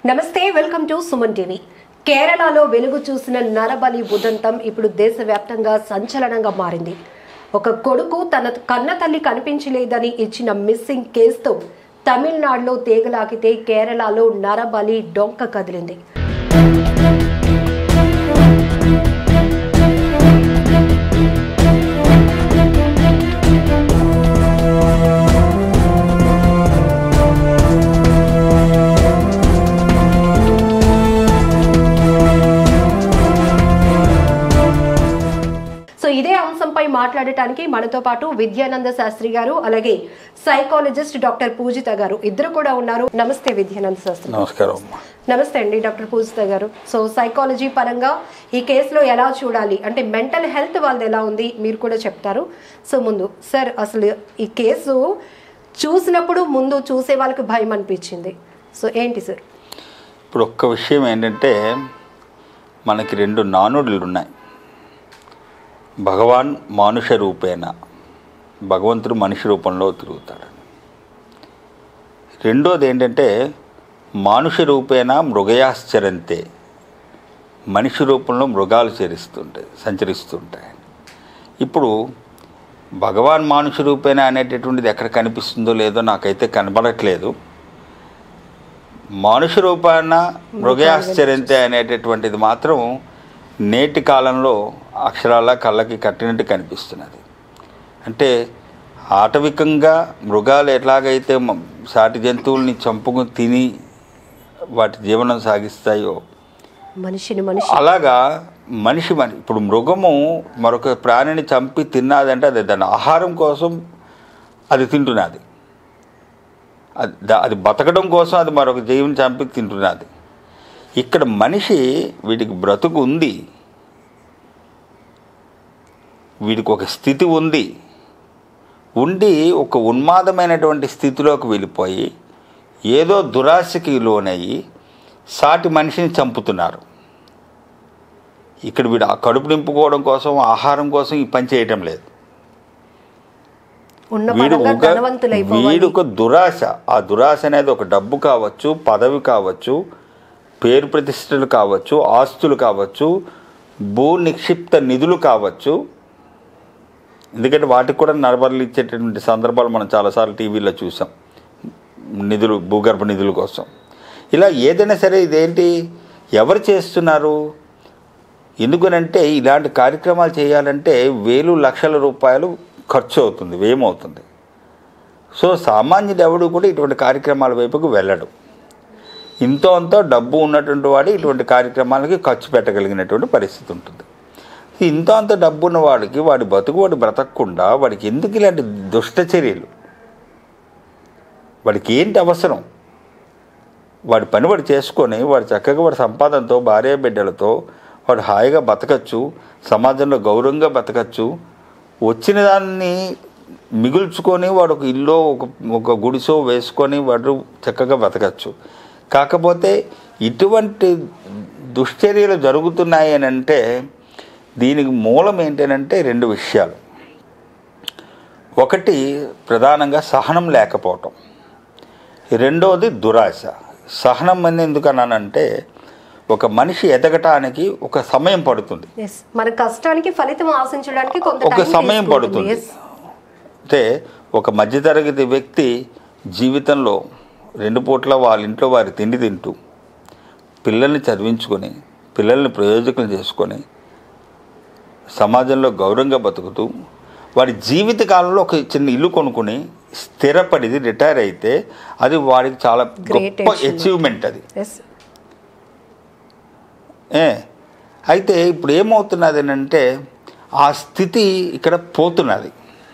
నమస్తే welcome to Suman TV కేరళలో వెలుగు చూసిన నరబలి ఉదంతం ఇప్పుడు దేశవ్యాప్తంగా సంచలనంగా మారింది ఒక కొడుకు తన కన్న తల్లి కనిపించలేదని ఇచ్చిన మిస్సింగ్ కేసుతో తమిళనాడులో తీగలాగితే కేరళలో నరబలి డొంక కదిలింది సో ఇదే అంశంపై మాట్లాడటానికి మనతో పాటు విద్యానంద శాస్త్రి గారు అలాగే సైకాలజిస్ట్ డాక్టర్ పూజిత గారు ఇద్దరు కూడా ఉన్నారు నమస్తే విద్యానంద శాస్త్రి నమస్కారం అమ్మా నమస్తే అండి డాక్టర్ పూజిత గారు సో సైకాలజీ పరంగా ఈ కేసులో ఎలా చూడాలి అంటే మెంటల్ హెల్త్ వాళ్ళది ఎలా ఉంది మీరు కూడా చెప్తారు సో ముందు సార్ అసలు ఈ కేసు చూసినప్పుడు ముందు చూసే వాళ్ళకి భయం అనిపించింది సో ఏంటి సార్ ఇప్పుడు ఒక్క విషయం ఏంటంటే మనకి రెండు నానుడులు ఉన్నాయి భగవాన్ మానుష రూపేణ భగవంతుడు మనిషి రూపంలో తిరుగుతాడు రెండోది ఏంటంటే మానుష రూపేణ మృగయాశ్చరంతే మనిషి రూపంలో మృగాలు చేరిస్తుంటాయి సంచరిస్తుంటాయి ఇప్పుడు భగవాన్ మానుష రూపేణ అనేటటువంటిది ఎక్కడ కనిపిస్తుందో లేదో నాకైతే కనబడట్లేదు మానుష రూపాన మృగయాశ్చర్యంతే అనేటటువంటిది మాత్రం నేటి కాలంలో అక్షరాల కళ్ళకి కట్టినట్టు కనిపిస్తున్నది అంటే ఆటవికంగా మృగాలు ఎట్లాగైతే మ- సాటి జంతువుల్ని చంపుకుని తిని వాటి జీవనం సాగిస్తాయో మనిషిని మనిషి అలాగా మనిషి మన ఇప్పుడు మృగము మరొక ప్రాణిని చంపి తిన్నదంటే అది దాని ఆహారం కోసం అది తింటున్నది అది దా- అది బతకడం కోసం అది మరొక జీవిని చంపి తింటున్నది ఇక్కడ మనిషి వీడికి బ్రతుకు ఉంది వీడికి ఒక స్థితి ఉంది ఉండి ఒక ఉన్మాదమైనటువంటి స్థితిలోకి వెళ్ళిపోయి ఏదో దురాశకి లోనయ్యి సాటి మనిషిని చంపుతున్నారు ఇక్కడ వీడు ఆ కడుపు నింపుకోవడం కోసం ఆహారం కోసం ఈ పని చేయటం లేదు ఉన్న వీడు పరంగా ఒక ధనవంతులైపోవాలి వీడు ఒక దురాశ ఆ దురాశ అనేది ఒక డబ్బు కావచ్చు పదవి కావచ్చు పేరు ప్రతిష్టలు కావచ్చు ఆస్తులు కావచ్చు భూ నిక్షిప్త నిధులు కావచ్చు ఎందుకంటే వాటికి కూడా నరబరులు ఇచ్చేటటువంటి సందర్భాలు మనం చాలాసార్లు టీవీలో చూసాం నిధులు భూగర్భ నిధుల కోసం ఇలా ఏదైనా సరే ఇదేంటి ఎవరు చేస్తున్నారు ఎందుకనంటే ఇలాంటి కార్యక్రమాలు చేయాలంటే వేలు లక్షల రూపాయలు ఖర్చు అవుతుంది వ్యయమవుతుంది సో సామాన్యుడు ఎవడు కూడా ఇటువంటి కార్యక్రమాల వైపుకు వెళ్ళడు ఇంతో అంతో డబ్బు ఉన్నటువంటి వాడు ఇటువంటి కార్యక్రమాలకి ఖర్చు పెట్టగలిగినటువంటి పరిస్థితి ఉంటుంది ఇంతో అంత డబ్బు ఉన్న వాడికి వాడి బతుకు వాడు బ్రతకకుండా వాడికి ఎందుకు ఇలాంటి దుష్ట చర్యలు వాడికి ఏంటి అవసరం వాడి పని వాడు చేసుకొని వాడు చక్కగా వాడి సంపాదనతో భార్య బిడ్డలతో వాడు హాయిగా బతకచ్చు సమాజంలో గౌరవంగా బతకచ్చు వచ్చిన దాన్ని మిగుల్చుకొని వాడు ఒక ఇల్లు ఒక ఒక గుడిసో వేసుకొని వాడు చక్కగా బతకచ్చు కాకపోతే ఇటువంటి దుశ్చర్యలు జరుగుతున్నాయి అని అంటే దీనికి మూలం ఏంటంటే రెండు విషయాలు ఒకటి ప్రధానంగా సహనం లేకపోవటం రెండవది దురాశ సహనం అని ఎందుకు అన్నానంటే ఒక మనిషి ఎదగటానికి ఒక సమయం పడుతుంది Yes. మన కష్టానికి ఫలితం ఆశించడానికి కొంత ఒక time సమయం తీసుకుంటుంది. పడుతుంది Yes. అంటే ఒక మధ్యతరగతి వ్యక్తి జీవితంలో రెండు పూట్ల వాళ్ళ ఇంట్లో వారి తిండి తింటూ పిల్లల్ని చదివించుకొని పిల్లల్ని ప్రయోజకులు చేసుకొని సమాజంలో గౌరవంగా బతుకుతూ వాడి జీవిత కాలంలో ఒక చిన్న ఇల్లు కొనుక్కుని స్థిరపడిది రిటైర్ అయితే అది వాడికి చాలా Great గొప్ప achievement. అచీవ్మెంట్ అది Yes. ఏ అయితే ఇప్పుడు ఏమవుతున్నది అంటే ఆ స్థితి ఇక్కడ పోతున్నది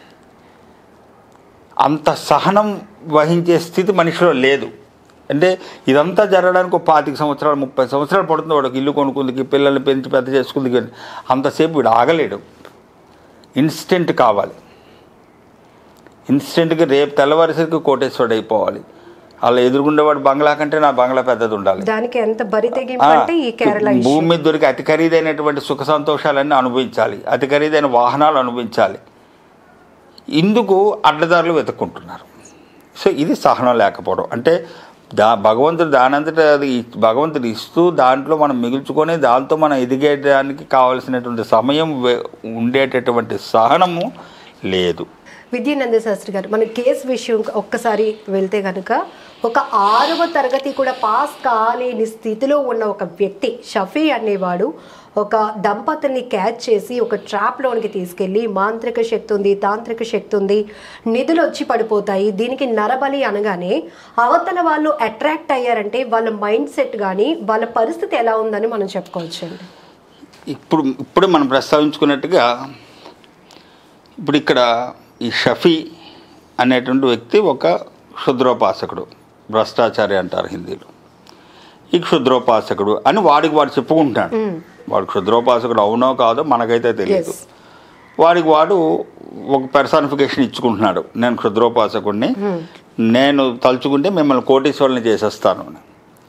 అంత సహనం వహించే స్థితి మనిషిలో లేదు అంటే ఇదంతా జరగడానికి ఒక పాతిక సంవత్సరాలు ముప్పై సంవత్సరాలు పడుతుంది వాడికి ఇల్లు కొనుక్కుందికి పిల్లల్ని పెంచి పెద్ద చేసుకుందికి అంతసేపు వీడు ఆగలేడు ఇన్స్టెంట్ కావాలి ఇన్స్టెంట్గా రేపు తెల్లవారేసరికి కోటేశ్వరుడు అయిపోవాలి అలా ఎదురుగుండేవాడు బంగ్లా కంటే నా బంగ్లా పెద్దది ఉండాలి దానికి ఎంత బరి తెగింపు ఆ, అంటే ఈ కేరళ భూమి issue. మీద దొరికి అతి ఖరీదైనటువంటి సుఖ సంతోషాలన్నీ అనుభవించాలి అతి ఖరీదైన వాహనాలు అనుభవించాలి ఇందుకు అడ్డదారులు వెతుక్కుంటున్నారు సో ఇది సహనం లేకపోవడం అంటే దా భగవంతుడు దానంతట అది ఇ- భగవంతుడు ఇస్తూ దాంట్లో మనం మిగుల్చుకొని దాంతో మనం ఎదిగేయడానికి కావలసినటువంటి సమయం వే- ఉండేటటువంటి సహనము లేదు విద్యానంద శాస్త్రి గారు మన కేసు విషయం ఒక్కసారి వెళ్తే కనుక ఒక ఆరవ తరగతి కూడా పాస్ కాలేని స్థితిలో ఉన్న ఒక వ్యక్తి షఫీ అనేవాడు ఒక దంపతుల్ని క్యాచ్ చేసి ఒక ట్రాప్లోనికి తీసుకెళ్ళి మాంత్రిక శక్తి ఉంది తాంత్రిక శక్తి ఉంది నిధులు వచ్చి పడిపోతాయి దీనికి నరబలి అనగానే అవతల వాళ్ళు అట్రాక్ట్ అయ్యారంటే వాళ్ళ మైండ్ సెట్ కానీ వాళ్ళ పరిస్థితి ఎలా ఉందని మనం చెప్పుకోవచ్చు అండి ఇప్పుడు ఇప్పుడే మనం ప్రస్తావించుకున్నట్టుగా ఇప్పుడు ఇక్కడ ఈ షఫీ అనేటువంటి వ్యక్తి ఒక క్షుద్రోపాసకుడు భ్రష్టాచారి అంటారు హిందీలో ఈ క్షుద్రోపాసకుడు అని వాడికి వాడు చెప్పుకుంటున్నాడు వాడు క్షుద్రోపాసకుడు అవునో కాదో మనకైతే తెలియదు Yes. వాడికి వాడు ఒక పెర్సానిఫికేషన్ ఇచ్చుకుంటున్నాడు నేను క్షుద్రోపాసకుడిని నేను తలుచుకుంటే మిమ్మల్ని కోటీశ్వరుని చేసేస్తాను అని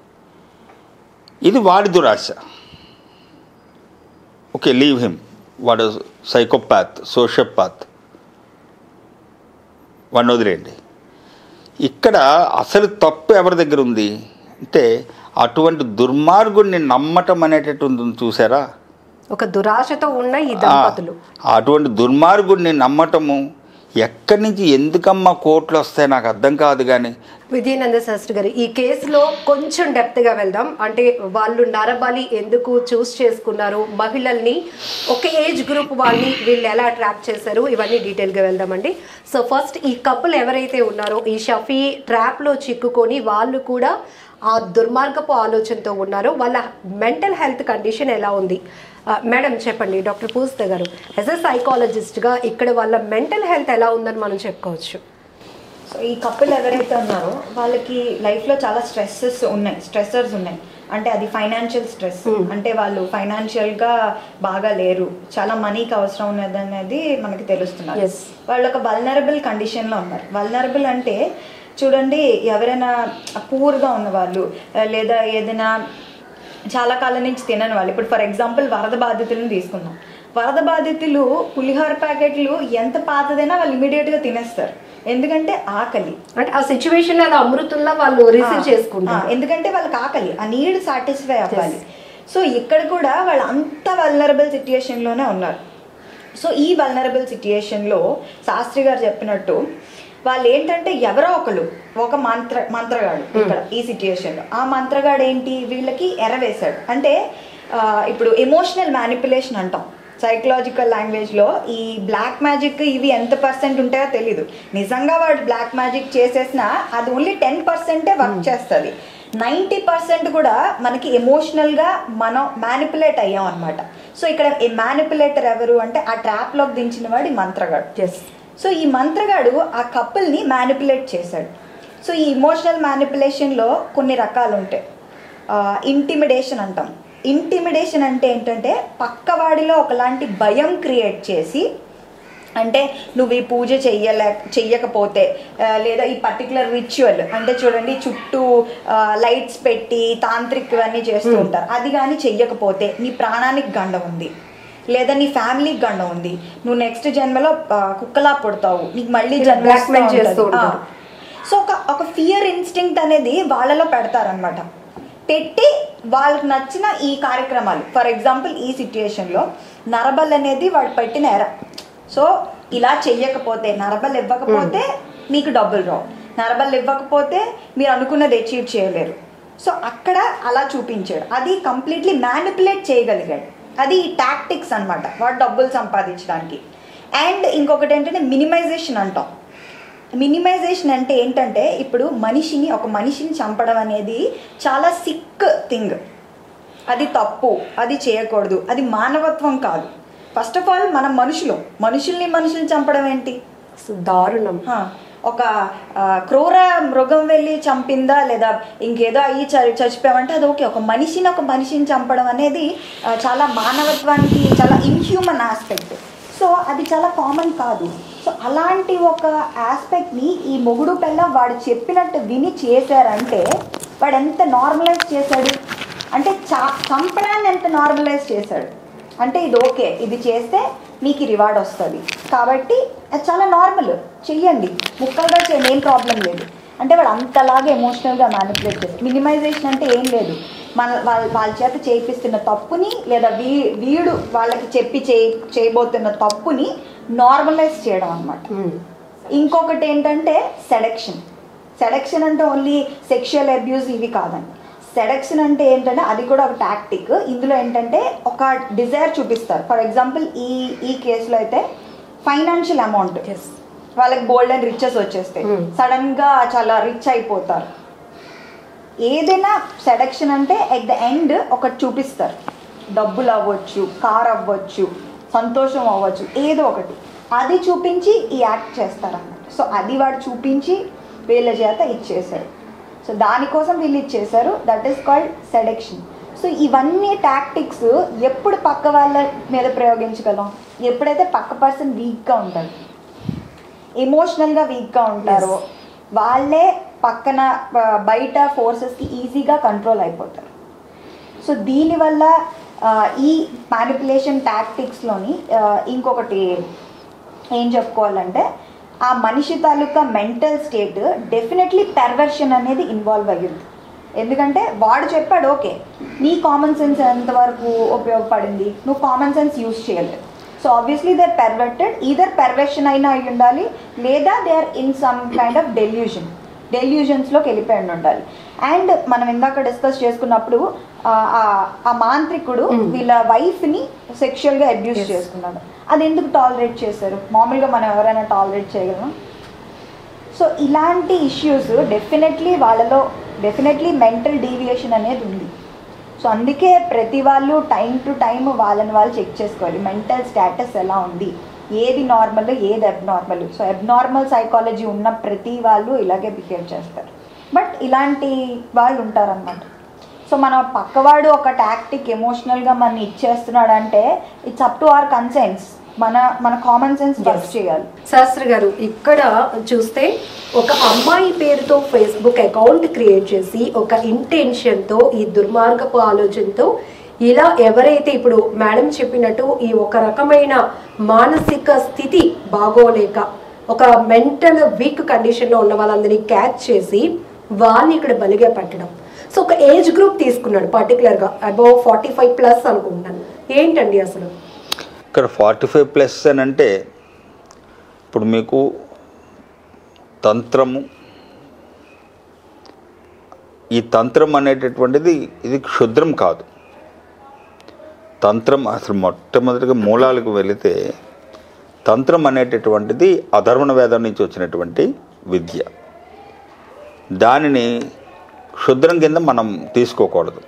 ఇది వాడి దురాశ ఓకే లీవ్ హిమ్ వాడు సైకోపాత్ సోషియోపాత్ వాడిని వదిలేయండి ఇక్కడ అసలు తప్పు ఎవరి దగ్గర ఉంది అంటే అటువంటి దుర్మార్గుడిని నమ్మటం అనేటటువంటి ఉంది చూసారా ఒక దురాశతో ఉన్న ఈ దంపతులు ఆ, అటువంటి దుర్మార్గుడిని నమ్మటము ఎక్కడి నుంచి ఎందుకమ్మా కోట్లు వస్తాయి నాకు అర్థం కాదు కానీ విజయనంద శాస్త్రి గారు ఈ కేసులో కొంచెం డెప్త్గా వెళ్దాం అంటే వాళ్ళు నరబలి ఎందుకు చూస్ చేసుకున్నారు మహిళల్ని ఒక ఏజ్ గ్రూప్ వాళ్ళని వీళ్ళు ఎలా ట్రాప్ చేశారు ఇవన్నీ డీటెయిల్గా వెళ్దామండి సో ఫస్ట్ ఈ కపుల్ ఎవరైతే ఉన్నారో ఈ షఫీ ట్రాప్లో చిక్కుకొని వాళ్ళు కూడా ఆ దుర్మార్గపు ఆలోచనతో ఉన్నారు వాళ్ళ మెంటల్ హెల్త్ కండిషన్ ఎలా ఉంది ఆ, మేడం చెప్పండి డాక్టర్ పూజిత గారు యాజ్ ఎ సైకాలజిస్ట్గా ఇక్కడ వాళ్ళ మెంటల్ హెల్త్ ఎలా ఉందని మనం చెప్పుకోవచ్చు సో ఈ కపుల్ ఎవరైతే ఉన్నారో వాళ్ళకి లైఫ్లో చాలా స్ట్రెస్సెస్ ఉన్నాయి స్ట్రెస్సర్స్ ఉన్నాయి అంటే అది ఫైనాన్షియల్ స్ట్రెస్ అంటే వాళ్ళు ఫైనాన్షియల్గా బాగా లేరు చాలా మనీకి అవసరం ఉన్నది అనేది మనకి తెలుస్తున్నారు Yes. వాళ్ళు ఒక వల్నరబుల్ కండిషన్లో ఉన్నారు వల్నరబుల్ అంటే చూడండి ఎవరైనా పూర్గా ఉన్నవాళ్ళు ఆ, లేదా ఏదైనా చాలా కాలం నుంచి తినని వాళ్ళు ఇప్పుడు ఫర్ ఎగ్జాంపుల్ వరద బాధితులను తీసుకుందాం వరద బాధితులు పులిహోర ప్యాకెట్లు ఎంత పాతదైనా వాళ్ళు ఇమీడియట్గా తినేస్తారు ఎందుకంటే ఆకలి అంటే ఆ సిచ్యువేషన్ అలా అమృతంలా వాళ్ళు రిసీవ్ ఆ, చేసుకుంటారు ఆ, ఎందుకంటే వాళ్ళకి ఆకలి ఆ నీడ్ సాటిస్ఫై అవ్వాలి సో ఇక్కడ కూడా వాళ్ళు అంత వల్నరబుల్ సిచ్యుయేషన్లోనే ఉన్నారు సో ఈ వల్నరబుల్ సిచ్యుయేషన్లో శాస్త్రి గారు చెప్పినట్టు వాళ్ళు ఏంటంటే ఎవరో ఒకరు ఒక మంత్ర మంత్రగాడు ఇక్కడ ఈ సిచ్యుయేషన్లో ఆ మంత్రగాడు ఏంటి వీళ్ళకి ఎరవేశాడు అంటే ఆ, ఇప్పుడు ఎమోషనల్ మ్యానిపులేషన్ అంటాం సైకలాజికల్ లాంగ్వేజ్లో ఈ బ్లాక్ మ్యాజిక్ ఇవి ఎంత పర్సెంట్ ఉంటాయో తెలీదు నిజంగా వాడు బ్లాక్ మ్యాజిక్ చేసేసినా అది ఓన్లీ టెన్ పర్సెంటే వర్క్ చేస్తుంది నైంటీ పర్సెంట్ కూడా మనకి ఎమోషనల్గా మనం మ్యానిపులేట్ అయ్యాం అనమాట సో ఇక్కడ ఈ మ్యానిపులేటర్ ఎవరు అంటే ఆ ట్రాప్లోకి దించిన వాడు ఈ మంత్రగాడు ఎస్ సో ఈ మంత్రగాడు ఆ కపుల్ని మ్యానిపులేట్ చేశాడు సో ఈ ఇమోషనల్ మ్యానిపులేషన్లో కొన్ని రకాలు ఉంటాయి ఇంటిమిడేషన్ అంటాం ఇంటిమిడేషన్ అంటే ఏంటంటే పక్కవాడిలో ఒకలాంటి భయం క్రియేట్ చేసి అంటే నువ్వు ఈ పూజ చెయ్యలే చెయ్యకపోతే ఆ, లేదా ఈ పర్టికులర్ రిచువల్ అంటే చూడండి చుట్టూ లైట్స్ పెట్టి తాంత్రిక్ ఇవన్నీ చేస్తూ ఉంటారు అది కానీ చెయ్యకపోతే నీ ప్రాణానికి గండం ఉంది లేదా నీ ఫ్యామిలీకి గండం ఉంది నువ్వు నెక్స్ట్ జన్మలో ఆ, కుక్కలా పుడతావు నీకు మళ్ళీ ఇలా జన్మ blackmail వస్తూ చేస్తూ ఉంటది. ఆ. ఉంటారు. సో ఒక ఒక ఫియర్ ఇన్స్టింక్ట్ అనేది వాళ్ళలో పెడతారనమాట పెట్టి వాళ్ళకి నచ్చిన ఈ కార్యక్రమాలు ఫర్ ఎగ్జాంపుల్ ఈ సిచ్యుయేషన్లో నరబల్ అనేది వాడు పెట్టిన ఎర సో ఇలా చెయ్యకపోతే నరబల్ ఇవ్వకపోతే మీకు డబ్బులు రావు నరబల్ ఇవ్వకపోతే మీరు అనుకున్నది అచీవ్ చేయలేరు సో అక్కడ అలా చూపించాడు అది కంప్లీట్లీ మ్యానిపులేట్ చేయగలిగాడు అది ఈ టాక్టిక్స్ అన్నమాట వాడు డబ్బులు సంపాదించడానికి అండ్ ఇంకొకటి ఏంటంటే మినిమైజేషన్ అంటాం మినిమైజేషన్ అంటే ఏంటంటే ఇప్పుడు మనిషిని ఒక మనిషిని చంపడం అనేది చాలా సిక్ థింగ్ అది తప్పు అది చేయకూడదు అది మానవత్వం కాదు ఫస్ట్ ఆఫ్ ఆల్ మనం మనుషులు మనుషుల్ని మనుషుల్ని చంపడం ఏంటి దారుణం ఆ, ఒక ఆ, క్రూర మృగం వెళ్ళి చంపిందా లేదా ఇంకేదో అయ్యి చ- చచ్చిపోయామంటే అది ఓకే ఒక మనిషిని ఒక మనిషిని చంపడం అనేది ఆ, చాలా మానవత్వానికి చాలా ఇన్హ్యూమన్ ఆస్పెక్ట్ సో అది చాలా కామన్ కాదు సో అలాంటి ఒక ఆస్పెక్ట్ని ఈ మొగుడు పిల్ల వాడు చెప్పినట్టు విని చేశారంటే వాడు ఎంత నార్మలైజ్ చేశాడు అంటే చా చంపడాన్ని ఎంత నార్మలైజ్ చేశాడు అంటే ఇది ఓకే ఇది చేస్తే మీకు రివార్డ్ వస్తుంది కాబట్టి అది చాలా నార్మల్ చెయ్యండి ముక్కలుగా చేయండి ఏం ప్రాబ్లం లేదు అంటే వాడు అంతలాగా ఎమోషనల్గా మ్యానిపులేట్ చేస్తారు మినిమైజేషన్ అంటే ఏం లేదు మన వాళ్ళ వాళ్ళ చేత చేయిస్తున్న తప్పుని లేదా వీ వీడు వాళ్ళకి చెప్పి చేయి చేయబోతున్న తప్పుని నార్మలైజ్ చేయడం అనమాట ఇంకొకటి ఏంటంటే సెడక్షన్ సెడక్షన్ అంటే ఓన్లీ సెక్షువల్ అబ్యూస్ ఇవి కాదండి సెడక్షన్ అంటే ఏంటంటే అది కూడా ఒక టాక్టిక్ ఇందులో ఏంటంటే ఒక డిజైర్ చూపిస్తారు ఫర్ ఎగ్జాంపుల్ ఈ ఈ కేసులో అయితే ఫైనాన్షియల్ అమౌంట్ Yes. వాళ్ళకి గోల్డ్ అండ్ రిచెస్ వచ్చేస్తాయి Hmm. సడన్ గా చాలా రిచ్ అయిపోతారు ఏదైనా సెడక్షన్ అంటే ఎట్ ద ఎండ్ ఒకటి చూపిస్తారు డబ్బులు అవ్వచ్చు కార్ అవ్వచ్చు సంతోషం అవ్వచ్చు ఏదో ఒకటి అది చూపించి ఈ యాక్ట్ చేస్తారన్నమాట సో అది వాడు చూపించి వీళ్ళ చేత ఇచ్చేశారు సో దానికోసం వీళ్ళు ఇచ్చేశారు that is called seduction so ఇవన్నీ టాక్టిక్స్ ఎప్పుడు పక్క వాళ్ళ మీద ప్రయోగించగలం ఎప్పుడైతే పక్క పర్సన్ వీక్గా ఉంటారు ఎమోషనల్గా వీక్గా ఉంటారో వాళ్ళే పక్కన బ- బయట ఫోర్సెస్కి ఈజీగా కంట్రోల్ అయిపోతారు సో దీనివల్ల ఆ, ఈ మ్యానిపులేషన్ టాక్టిక్స్లోని ఇంకొకటి ఏం చెప్పుకోవాలంటే ఆ మనిషి తాలూకా మెంటల్ స్టేట్ డెఫినెట్లీ పెర్వర్షన్ అనేది ఇన్వాల్వ్ అయ్యింది ఎందుకంటే వాడు చెప్పాడు ఓకే నీ కామన్ సెన్స్ ఎంతవరకు ఉపయోగపడింది నువ్వు కామన్ సెన్స్ యూస్ చేయలేదు so obviously they perverted either perversion అయినా అయి ఉండాలి లేదా they are in some kind of delusion డెల్యూజన్స్లోకి వెళ్ళిపోయి ఉండాలి అండ్ మనం ఇందాక డిస్కస్ చేసుకున్నప్పుడు ఆ, ఆ- ఆ మాంత్రికుడు వీళ్ళ వైఫ్ని సెక్షువల్గా అబ్యూస్ చేసుకున్నాడు అది ఎందుకు టాలరేట్ చేశారు మామూలుగా మనం ఎవరైనా టాలరేట్ చేయగలమా సో ఇలాంటి ఇష్యూస్ డెఫినెట్లీ వాళ్ళలో డెఫినెట్లీ మెంటల్ డీవియేషన్ అనేది ఉంది సో అందుకే ప్రతి వాళ్ళు టైం టు టైం వాళ్ళని వాళ్ళు చెక్ చేసుకోవాలి మెంటల్ స్టేటస్ ఎలా ఉంది ఏది నార్మల్ ఏది అబ్నార్మల్ సో అబ్నార్మల్ సైకాలజీ ఉన్న ప్రతి వాళ్ళు ఇలాగే బిహేవ్ చేస్తారు బట్ ఇలాంటి వాళ్ళు ఉంటారన్నమాట సో మన పక్కవాడు ఒక టాక్టిక్ ఎమోషనల్గా మన ఇచ్చేస్తున్నాడు అంటే it's up to our conscience మన మన కామన్ సెన్స్ వర్క్ చేయాలి శాస్త్రి గారు ఇక్కడ చూస్తే ఒక అమ్మాయి పేరుతో ఫేస్బుక్ అకౌంట్ క్రియేట్ చేసి ఒక ఇంటెన్షన్తో ఈ దుర్మార్గపు ఆలోచనతో ఇలా ఎవరైతే ఇప్పుడు మేడం చెప్పినట్టు ఈ ఒక రకమైన మానసిక స్థితి బాగోలేక ఒక మెంటల్ వీక్ కండిషన్లో ఉన్న వాళ్ళందరినీ క్యాచ్ చేసి వాళ్ళని ఇక్కడ బలిగా పెట్టడం సో ఒక ఏజ్ గ్రూప్ తీసుకున్నాడు పర్టికులర్గా అబౌవ్ ఫార్టీ ఫైవ్ ప్లస్ అనుకుంటున్నాను ఏంటండి అసలు ఇక్కడ ఫార్టీ ఫైవ్ ప్లస్ అని అంటే ఇప్పుడు మీకు తంత్రము ఈ తంత్రం అనేటటువంటిది ఇది క్షుద్రం కాదు తంత్రం అసలు మొట్టమొదటిగా మూలాలకు వెళితే తంత్రం అనేటటువంటిది అధర్వణ వేదం నుంచి వచ్చినటువంటి విద్య దానిని క్షుద్రం కింద మనం తీసుకోకూడదు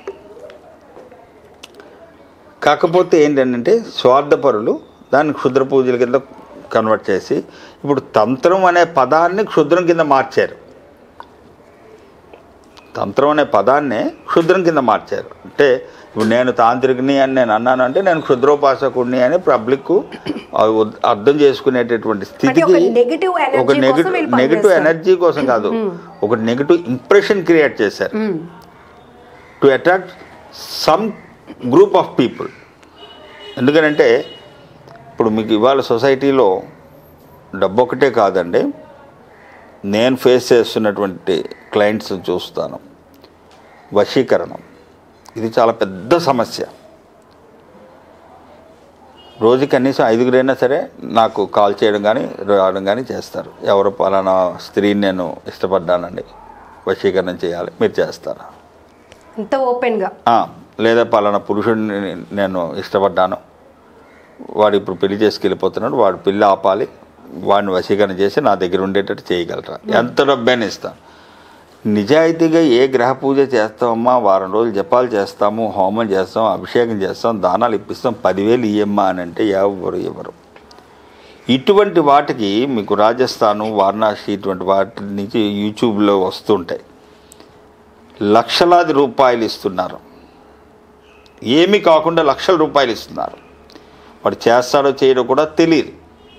కాకపోతే ఏంటంటే స్వార్థపరులు దాన్ని క్షుద్ర పూజల కింద కన్వర్ట్ చేసి ఇప్పుడు తంత్రం అనే పదాన్ని క్షుద్రం కింద మార్చారు తంత్రం అనే పదాన్నే క్షుద్రం కింద మార్చారు అంటే ఇప్పుడు నేను తాంత్రికుని అని నేను అన్నాను అంటే నేను క్షుద్రోపాసకుడిని అని పబ్లిక్ అర్థం చేసుకునేటటువంటి స్థితికి ఒక negative energy ఒక కోసం నెగిటివ్ వీళ్ళు నెగిటివ్ పనిచేస్తారు. ఎనర్జీ కోసం కాదు ఒక నెగిటివ్ ఇంప్రెషన్ క్రియేట్ చేశారు hmm. To attract some group of people ఎందుకనంటే ఇప్పుడు మీకు ఇవాళ సొసైటీలో డబ్బు ఒకటే కాదండి నేను ఫేస్ చేస్తున్నటువంటి క్లయింట్స్ చూస్తాను వశీకరణం ఇది చాలా పెద్ద సమస్య రోజు కనీసం ఐదుగురైనా సరే నాకు కాల్ చేయడం కానీ రావడం కానీ చేస్తారు ఎవరు పలానా స్త్రీని నేను ఇష్టపడ్డానండి వశీకరణం చేయాలి మీరు చేస్తారా ఇంత ఓపెన్గా ఆ, లేదా పలానా పురుషుడిని నేను ఇష్టపడ్డాను వాడు ఇప్పుడు పెళ్లి చేసుకెళ్ళిపోతున్నాడు వాడు పెళ్ళి ఆపాలి వాడిని వశీకరణ చేసి నా దగ్గర ఉండేటట్టు చేయగలరా ఎంత డబ్బైనా ఇస్తాను నిజాయితీగా ఏ గ్రహ పూజ చేస్తామమ్మా వారం రోజులు జపాలు చేస్తాము హోమం చేస్తాం అభిషేకం చేస్తాం దానాలు ఇప్పిస్తాం పదివేలు ఇయ్యమ్మా అని అంటే ఎవరు ఎవరు ఇటువంటి వాటికి మీకు రాజస్థాను వారణాసి ఇటువంటి వాటి నుంచి యూట్యూబ్లో వస్తుంటాయి లక్షలాది రూపాయలు ఇస్తున్నారు ఏమీ కాకుండా లక్షల రూపాయలు ఇస్తున్నారు వాడు చేస్తాడో చేయడో కూడా తెలియదు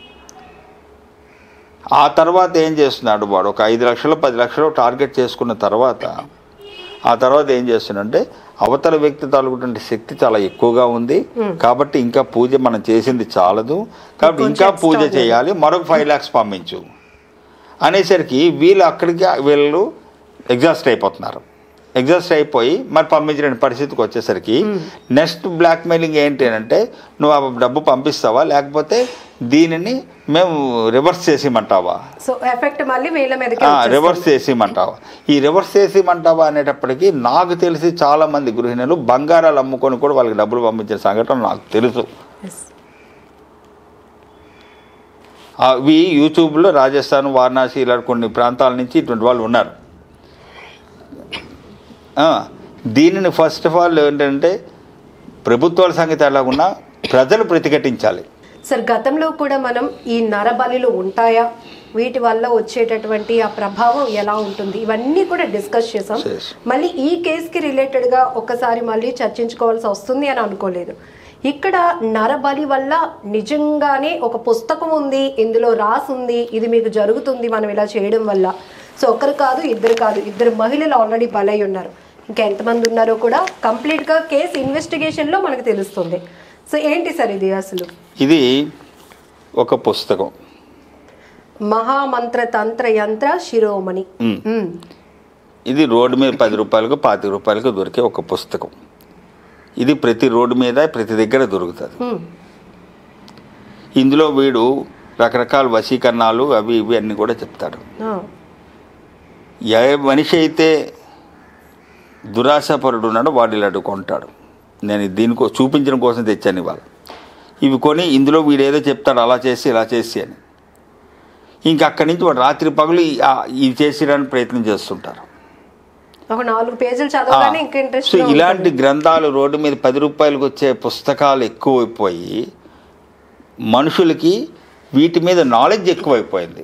ఆ తర్వాత ఏం చేస్తున్నాడు వాడు ఒక ఐదు లక్షలు పది లక్షలు టార్గెట్ చేసుకున్న తర్వాత ఆ తర్వాత ఏం చేస్తున్నాడంటే అవతల వ్యక్తి తాలూకుటువంటి శక్తి చాలా ఎక్కువగా ఉంది కాబట్టి ఇంకా పూజ మనం చేసింది చాలదు కాబట్టి ఇంకా ఇంకొంచెం పూజ extra చేయాలి మరొక ఫైవ్ ల్యాక్స్ పంపించు అనేసరికి వీళ్ళు అక్కడికి వీళ్ళు ఎగ్జాస్ట్ అయిపోతున్నారు ఎగ్జాస్ట్ అయిపోయి మరి పంపించిన పరిస్థితికి వచ్చేసరికి నెక్స్ట్ బ్లాక్మెయిలింగ్ ఏంటి అంటే నువ్వు ఆ డబ్బు పంపిస్తావా లేకపోతే దీనిని మేము రివర్స్ చేసేయమంటావా సో ఎఫెక్ట్ మళ్ళీ వీళ్ళ మీదకి ఆ, వచ్చేస్తుంది. రివర్స్ చేసేయమంటావా ఈ రివర్స్ చేసేయమంటావా అనేటప్పటికి నాకు తెలిసి చాలా మంది గృహిణులు బంగారాలు అమ్ముకొని కూడా వాళ్ళకి డబ్బులు పంపించిన సంఘటన నాకు తెలుసు Yes. అవి యూట్యూబ్లో రాజస్థాన్ వారణాసి ఇలా కొన్ని ప్రాంతాల నుంచి ఇటువంటి వాళ్ళు ఉన్నారు ఆ, దీనిని ఫస్ట్ ఆఫ్ ఆల్ ఏంటంటే ప్రభుత్వాల సంగతి ఎలాగున్నా ప్రజలు ప్రతిఘటించాలి సార్ గతంలో కూడా మనం ఈ నరబలిలు ఉంటాయా వీటి వల్ల వచ్చేటటువంటి ఆ ప్రభావం ఎలా ఉంటుంది ఇవన్నీ కూడా డిస్కస్ చేసాం చేసాం. మళ్ళీ ఈ కేసుకి రిలేటెడ్గా ఒకసారి మళ్ళీ చర్చించుకోవాల్సి వస్తుంది అని అనుకోలేదు ఇక్కడ నరబలి వల్ల నిజంగానే ఒక పుస్తకం ఉంది ఇందులో రాసి ఉంది ఇది మీకు జరుగుతుంది మనం ఇలా చేయడం వల్ల సో ఒకరు కాదు ఇద్దరు కాదు ఇద్దరు మహిళలు ఆల్రెడీ బలై ఉన్నారు ఇంకా ఎంతమంది ఉన్నారో కూడా కంప్లీట్గా కేసు ఇన్వెస్టిగేషన్లో మనకు తెలుస్తుంది సో ఏంటి సార్ ఇది అసలు ఇది ఒక పుస్తకం మహామంత్ర తంత్ర యంత్ర శిరోమణి మ్. మ్. ఇది రోడ్డు మీద పది రూపాయలకు పాతిక రూపాయలకు దొరికే ఒక పుస్తకం ఇది ప్రతి రోడ్డు మీద ప్రతి దగ్గర దొరుకుతుంది మ్. ఇందులో వీడు రకరకాల వశీకరణాలు అవి ఇవి అన్నీ కూడా చెప్తాడు ఆ. ఏ మనిషి అయితే దురాశపరుడు ఉన్నాడో వాడు ఇలాంటి కొంటాడు నేను దీనికో చూపించడం కోసం తెచ్చాను ఇవాళ ఇవి కొని ఇందులో వీడు ఏదో చెప్తాడు అలా చేసి ఇలా చేసి అని ఇంక అక్కడి నుంచి వాడు రాత్రి పగులు ఈ- ఆ- ఇది చేసేయడానికి ప్రయత్నం చేస్తుంటారు ఒక నాలుగు పేజీలు చదవగానే ఇంకా ఇంట్రెస్ట్ సో ఇలాంటి గ్రంథాలు రోడ్డు మీద పది రూపాయలకు వచ్చే పుస్తకాలు ఎక్కువైపోయి మనుషులకి వీటి మీద నాలెడ్జ్ ఎక్కువైపోయింది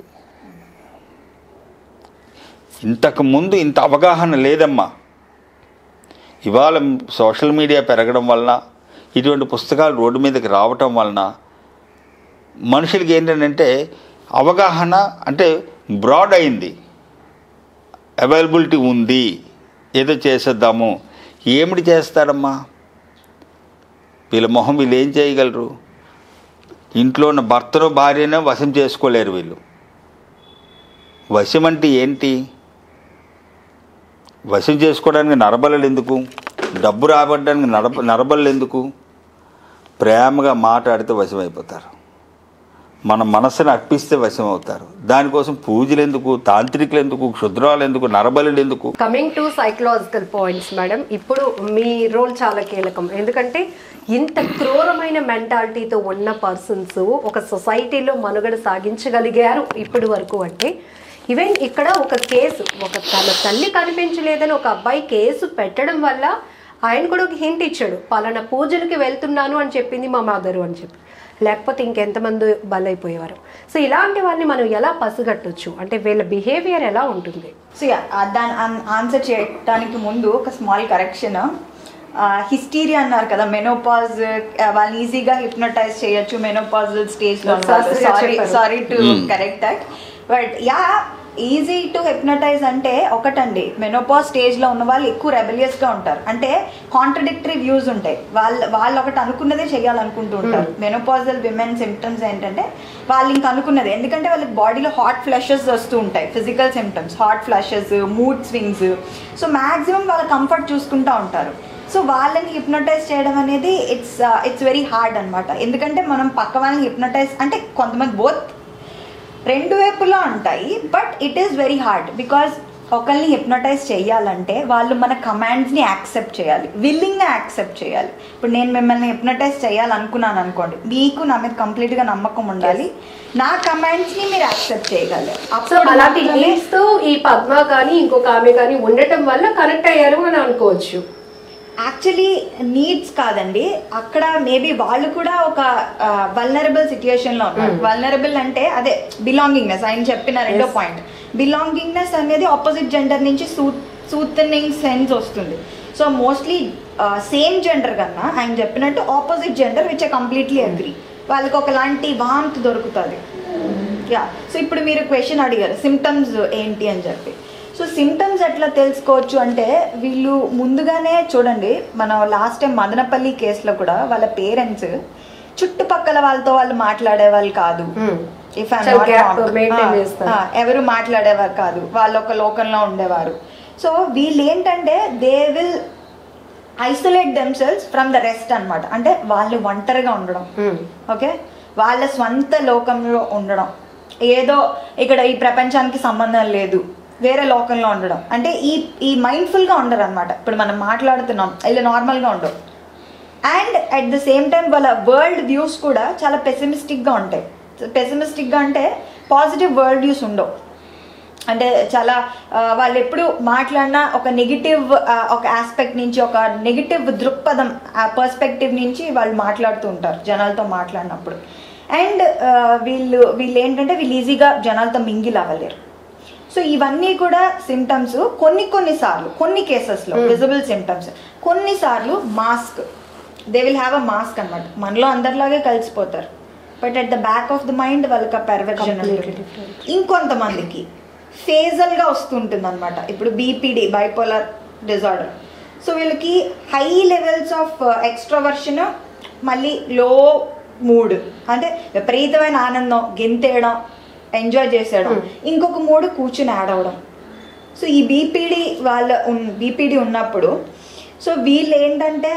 ఇంతకు ముందు ఇంత అవగాహన లేదమ్మా ఇవాళ సోషల్ మీడియా పెరగడం వలన ఇటువంటి పుస్తకాలు రోడ్డు మీదకి రావటం వలన మనుషులకి ఏంటంటే అవగాహన అంటే బ్రాడ్ అయింది అవైలబిలిటీ ఉంది ఏదో చేసేద్దాము ఏమిటి చేస్తాడమ్మా వీళ్ళ మొహం వీళ్ళు ఏం చేయగలరు ఇంట్లో ఉన్న భర్తను భార్యను వశం చేసుకోలేరు వీళ్ళు వశం అంటే ఏంటి వశం చేసుకోవడానికి నరబలలు ఎందుకు డబ్బు రాబట్టడానికి నరబ నరబలలు ఎందుకు ప్రేమగా మాట్లాడితే వశం అయిపోతారు మన మనసును అర్పిస్తే వశం అవుతారు దానికోసం పూజలు ఎందుకు తాంత్రికులు ఎందుకు క్షుద్రాలు ఎందుకు నరబలులు ఎందుకు coming to psychological points madam ఇప్పుడు మీ రోల్ చాలా కీలకం ఎందుకంటే ఇంత క్రూరమైన మెంటాలిటీతో ఉన్న పర్సన్స్ ఒక సొసైటీలో మనుగడ సాగించగలిగారు ఇప్పటి వరకు అంటే ఈవెన్ ఇక్కడ ఒక కేసు ఒక తన తల్లి కనిపించలేదని ఒక అబ్బాయి కేసు పెట్టడం వల్ల ఆయన కూడా ఒక హింట్ ఇచ్చాడు పలానా పూజలకి వెళ్తున్నాను అని చెప్పింది మా మదరు అని చెప్పి లేకపోతే ఇంకెంతమంది బలైపోయేవారు సో ఇలాంటి వాళ్ళని మనం ఎలా పసిగట్టొచ్చు అంటే వీళ్ళ బిహేవియర్ ఎలా ఉంటుంది సో దాని ఆన్సర్ చేయడానికి ముందు ఒక స్మాల్ కరెక్షన్ హిస్టీరియా అన్నారు కదా మెనోపాజ్ వాళ్ళని ఈజీగా హిప్నటైజ్ చేయొచ్చు మెనోపాజ్ స్టేజ్ లో శాస్త్రి గారు సారీ చెప్పారు. Sorry to correct that but yeah easy to hypnotize అంటే ఒకటండి మెనోపాజ్ స్టేజ్ లో ఉన్న వాళ్ళు ఎక్కువ రెబలియస్ గా ఉంటారు అంటే కాంట్రడిక్టరీ వ్యూస్ ఉంటాయి వాళ్ళ వాళ్ళు ఒకటి అనుకున్నదే చేయాలనుకుంటూ ఉంటారు మెనోపాజల్ విమెన్ సిమ్టమ్స్ ఏంటంటే వాళ్ళు ఇంక అనుకున్నది ఎందుకంటే వాళ్ళకి బాడీలో హాట్ ఫ్లషెస్ వస్తూ ఉంటాయి physical symptoms hot flushes mood swings so maximum వాళ్ళ కంఫర్ట్ చూసుకుంటూ ఉంటారు సో వాళ్ళని హిప్నటైజ్ చేయడం అనేది ఇట్స్ ఇట్స్ వెరీ హార్డ్ అన్నమాట ఎందుకంటే మనం పక్క వాళ్ళని హిప్నటైజ్ అంటే కొంతమంది బోత్ రెండు వైపులా ఉంటాయి but it is very hard because ఒకరిని హిప్నటైజ్ చేయాలంటే వాళ్ళు మన కమాండ్స్ని యాక్సెప్ట్ చేయాలి విల్లింగ్గా యాక్సెప్ట్ చేయాలి ఇప్పుడు నేను మిమ్మల్ని హిప్నటైజ్ చేయాలనుకున్నాను అనుకోండి మీకు నా మీద కంప్లీట్గా నమ్మకం ఉండాలి నా కమాండ్స్ని మీరు యాక్సెప్ట్ చేయగలరు సో అప్పుడు అలాంటి మాత్రమే- నీడ్స్ తో ఈ పద్మ కానీ ఇంకొక ఆమె కానీ ఉండటం వల్ల కనెక్ట్ అయ్యారు అని అనుకోవచ్చు యాక్చువల్లీ నీడ్స్ కాదండి అక్కడ మేబీ వాళ్ళు కూడా ఒక వల్నరబుల్ సిచ్యుయేషన్ లో ఉన్నారు వల్నరబుల్ అంటే అదే బిలాంగింగ్నెస్ ఆయన చెప్పిన రెండో Yes. పాయింట్ బిలాంగింగ్నెస్ అనేది ఆపోజిట్ జెండర్ నుంచి సూ సూతనింగ్ సెన్స్ వస్తుంది సో మోస్ట్లీ సేమ్ జెండర్ కన్నా ఆయన చెప్పినట్టు opposite gender which completely agree వాళ్ళకి ఒకలాంటి వాంత్ దొరుకుతుంది యా సో ఇప్పుడు మీరు క్వశ్చన్ అడిగారు సిమ్టమ్స్ ఏంటి అని చెప్పి సో సిమ్టమ్స్ ఎట్లా తెలుసుకోవచ్చు అంటే వీళ్ళు ముందుగానే చూడండి మనం లాస్ట్ టైం మదనపల్లి కేసులో కూడా వాళ్ళ పేరెంట్స్ చుట్టుపక్కల వాళ్ళతో వాళ్ళు మాట్లాడే వాళ్ళు కాదు ఇఫ్ చాలా gap maintain చేస్తారు. ఎవరు మాట్లాడేవారు కాదు వాళ్ళు ఒక లోకంలో ఉండేవారు సో వీళ్ళు ఏంటంటే they will isolate themselves from the rest అన్నమాట అంటే వాళ్ళు ఒంటరిగా ఉండడం Hmm. ఓకే వాళ్ళ స్వంత లోకంలో ఉండడం ఏదో ఇక్కడ ఈ ప్రపంచానికి సంబంధం లేదు వేరే లోకంలో ఉండడం అంటే ఈ ఈ మైండ్ఫుల్గా ఉండరు అనమాట ఇప్పుడు మనం మాట్లాడుతున్నాం ఇలా నార్మల్గా ఉండవు and at the same time వాళ్ళ వరల్డ్ వ్యూస్ కూడా చాలా పెసిమిస్టిక్గా ఉంటాయి పెసిమిస్టిక్గా అంటే పాజిటివ్ వరల్డ్ వ్యూస్ ఉండవు అంటే చాలా ఆ, వాళ్ళు ఎప్పుడు మాట్లాడినా ఒక నెగిటివ్ ఒక ఆస్పెక్ట్ నుంచి ఒక నెగిటివ్ దృక్పథం ఆ పర్స్పెక్టివ్ నుంచి వాళ్ళు మాట్లాడుతూ ఉంటారు జనాలతో మాట్లాడినప్పుడు అండ్ వీళ్ళు వీళ్ళు ఏంటంటే వీళ్ళు ఈజీగా జనాలతో మింగిల్ అవ్వలేరు సో ఇవన్నీ కూడా సిమ్టమ్స్ కొన్ని కొన్ని సార్లు కొన్ని కేసెస్లో విజిబుల్ సిమ్టమ్స్ కొన్నిసార్లు mask they will have a mask అనమాట మనలో అందరిలాగే కలిసిపోతారు but at the back of the mind వాళ్ళకి పెర్వెక్షన్ Completely ఉంటుంది different. ఇంకొంతమందికి ఫేజల్గా వస్తుంటుంది అనమాట ఇప్పుడు బీపీడి బైపోలర్ డిజార్డర్ సో వీళ్ళకి హై లెవెల్స్ ఆఫ్ ఎక్స్ట్రావర్షన్ మళ్ళీ లో మూడ్ అంటే విపరీతమైన ఆనందం గెంతేయడం ఎంజాయ్ చేసేయడం ఇంకొక మూడు కూర్చుని యాడ్ అవ్వడం సో ఈ బీపీడి వాళ్ళ బీపీడి ఉన్నప్పుడు సో వీళ్ళు ఏంటంటే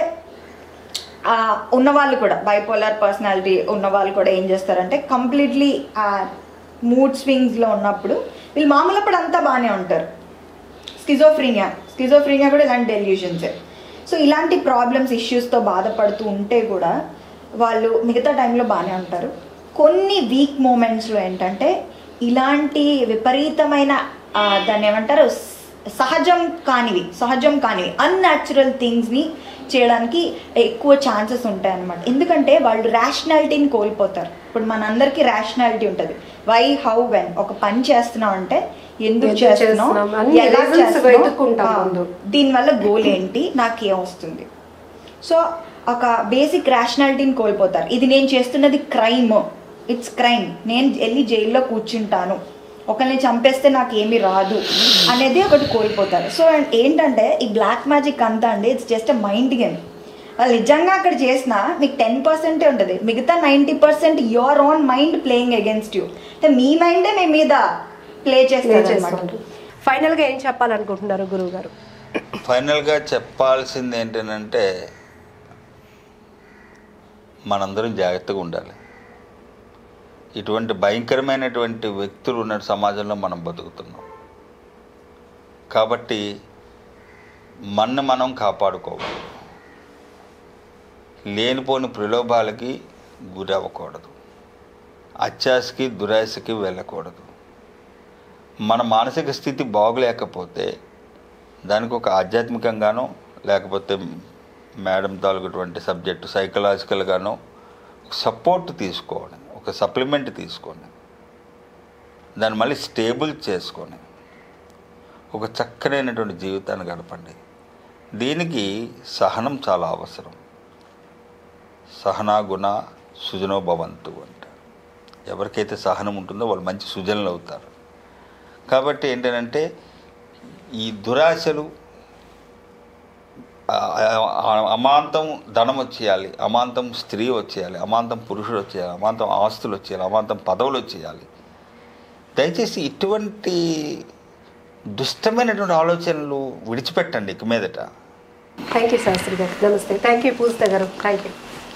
ఆ, ఉన్నవాళ్ళు కూడా బైపోలార్ పర్సనాలిటీ ఉన్నవాళ్ళు కూడా ఏం చేస్తారంటే కంప్లీట్లీ ఆ మూడ్ స్వింగ్స్లో ఉన్నప్పుడు వీళ్ళు మామూలప్పుడు అంతా బాగానే ఉంటారు స్కిజోఫ్రీనియా స్కిజోఫ్రీనియా కూడా ఇలాంటి డెల్యూషన్సే సో ఇలాంటి ప్రాబ్లమ్స్ ఇష్యూస్తో బాధపడుతూ ఉంటే కూడా వాళ్ళు మిగతా టైంలో బాగానే ఉంటారు కొన్ని వీక్ మూమెంట్స్లో ఏంటంటే ఇలాంటి విపరీతమైన ఆ, దాన్ని ఏమంటారు స- సహజం కానివి సహజం కానివి అన్యాచురల్ థింగ్స్ని చేయడానికి ఎక్కువ ఛాన్సెస్ ఉంటాయి అన్నమాట ఎందుకంటే వాళ్ళు ర్యాషనాలిటీని కోల్పోతారు ఇప్పుడు మనందరికీ ర్యాషనాలిటీ ఉంటుంది వై హౌ వెన్ ఒక పని చేస్తున్నాం అంటే ఎందుకు ఎందుకు చేస్తున్నాం చేస్తున్నాం? అన్ని ఎలా reasons చేస్తున్నాం? వెతుక్కుంటాం ఆ, ముందు. దీనివల్ల గోల్ ఏంటి నాకు ఏం వస్తుంది సో ఒక బేసిక్ రేషనాలిటీని కోల్పోతారు ఇది నేను చేస్తున్నది క్రైమ్ ఇట్స్ క్రైమ్ నేను వెళ్ళి జైల్లో కూర్చుంటాను ఒకరిని చంపేస్తే నాకు ఏమీ రాదు అనేది ఒకటి కోల్పోతారు సో ఏంటంటే ఈ బ్లాక్ మ్యాజిక్ అంతా అండి ఇట్స్ జస్ట్ మైండ్ గేమ్ వాళ్ళు నిజంగా అక్కడ చేసిన మీకు టెన్ పర్సెంటే ఉంటుంది మిగతా ninety percent your own mind playing against you అంటే మీ మైండే మీ మీద ప్లే చేస్తారు అనమాట ఫైనల్ గా ఏం చెప్పాలనుకుంటున్నారు గురువు గారు ఫైనల్గా చెప్పాల్సింది ఏంటంటే మనందరం జాగ్రత్తగా ఉండాలి ఇటువంటి భయంకరమైనటువంటి వ్యక్తులు ఉన్న సమాజంలో మనం బతుకుతున్నాం కాబట్టి మన్ను మనం కాపాడుకోవాలి లేనిపోని ప్రలోభాలకి గురి అవ్వకూడదు అత్యాశకి దురాశకి వెళ్ళకూడదు మన మానసిక స్థితి బాగులేకపోతే దానికి ఒక ఆధ్యాత్మికంగానో లేకపోతే మేడం తాలూకుటువంటి సబ్జెక్టు సైకలాజికల్గానో సపోర్ట్ తీసుకోండి ఒక సప్లిమెంట్ తీసుకోండి దాన్ని మళ్ళీ స్టేబుల్ చేసుకొని ఒక చక్కనైనటువంటి జీవితాన్ని గడపండి దీనికి సహనం చాలా అవసరం సహనా గుణ సుజనో భవంతు అంట ఎవరికైతే సహనం ఉంటుందో వాళ్ళు మంచి సుజనులు అవుతారు కాబట్టి ఏంటంటే ఈ దురాశలు ఆ, ఆ, అమాంతం ధనం వచ్చేయాలి అమాంతం స్త్రీ వచ్చేయాలి అమాంతం పురుషుడు వచ్చేయాలి అమాంతం ఆస్తులు వచ్చేయాలి అమాంతం పదవులు వచ్చేయాలి దయచేసి ఇటువంటి దుష్టమైనటువంటి ఆలోచనలు విడిచిపెట్టండి ఇక మీదట థ్యాంక్ యూ శాస్త్రి గారు నమస్తే థ్యాంక్ యూ పూజిత గారు థ్యాంక్ యూ